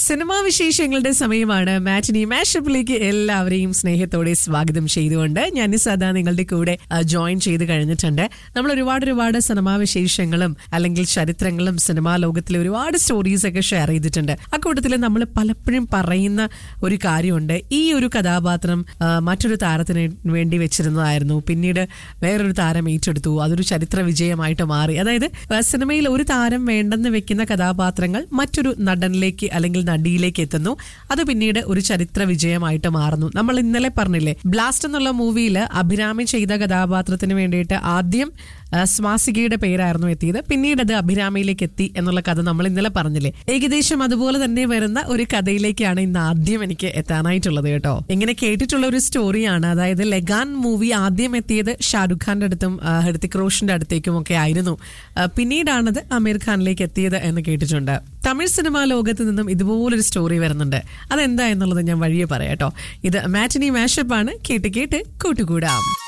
cinema വിശേഷങ്ങളുടെ സമയമാണ് മാറ്റിനി മാഷപ്പിലേക്ക് എല്ലാവരെയും സ്നേഹത്തോടെ സ്വാഗതം ചെയ്തുകൊണ്ട് ഞാൻ സദാ നിങ്ങളുടെ കൂടെ ജോയിൻ ചെയ്ത് കഴിഞ്ഞിട്ടുണ്ട് നമ്മൾ ഒരുപാട് ഒരുപാട് സിനിമാ വിശേഷങ്ങളും അല്ലെങ്കിൽ ചരിത്രങ്ങളും സിനിമാ ലോകത്തിലെ ഒരുപാട് സ്റ്റോറീസ് ഒക്കെ ഷെയർ ചെയ്തിട്ടുണ്ട് അക്കൂട്ടത്തിൽ നമ്മൾ പലപ്പോഴും പറയുന്ന ഒരു കാര്യമുണ്ട് ഈ ഒരു കഥാപാത്രം ആ, മറ്റൊരു താരത്തിന് വേണ്ടി വെച്ചിരുന്നതായിരുന്നു പിന്നീട് വേറൊരു താരം ഏറ്റെടുത്തു അതൊരു ചരിത്ര വിജയമായിട്ട് മാറി അതായത് ആ, സിനിമയിൽ ഒരു താരം വേണ്ടെന്ന് വെക്കുന്ന കഥാപാത്രങ്ങൾ മറ്റൊരു നടനിലേക്ക് അല്ലെങ്കിൽ നടിയിലേക്ക് എത്തുന്നു അത് പിന്നീട് ഒരു ചരിത്ര വിജയമായിട്ട് മാറുന്നു നമ്മൾ ഇന്നലെ പറഞ്ഞില്ലേ ബ്ലാസ്റ്റ് എന്നുള്ള മൂവിയിൽ അഭിരാമി ചെയ്ത കഥാപാത്രത്തിന് വേണ്ടിയിട്ട് ആദ്യം ആ, സ്വാസികയുടെ പേരായിരുന്നു എത്തിയത് പിന്നീട് അത് അഭിരാമിയിലേക്ക് എത്തി എന്നുള്ള കഥ നമ്മൾ ഇന്നലെ പറഞ്ഞില്ലേ ഏകദേശം അതുപോലെ തന്നെ വരുന്ന ഒരു കഥയിലേക്കാണ് ഇന്ന് ആദ്യം എനിക്ക് എത്താനായിട്ടുള്ളത് കേട്ടോ ഇങ്ങനെ കേട്ടിട്ടുള്ള ഒരു സ്റ്റോറിയാണ് അതായത് ലഗാൻ മൂവി ആദ്യം എത്തിയത് ഷാറുഖ് ഖാന്റെ അടുത്തും ആ, ഹൃതിക് റോഷന്റെ അടുത്തേക്കും ഒക്കെ ആയിരുന്നു ആ, പിന്നീടാണത് അമീർ ഖാനിലേക്ക് എത്തിയത് എന്ന് കേട്ടിട്ടുണ്ട് തമിഴ് സിനിമാ ലോകത്ത് നിന്നും ഇതുപോലൊരു സ്റ്റോറി വരുന്നുണ്ട് അതെന്താ എന്നുള്ളത് ഞാൻ വഴിയെ പറയാം കേട്ടോ ഇത് മാറ്റിനി മാഷപ്പ് ആണ് കേട്ട് കേട്ട് കൂട്ടുകൂടാം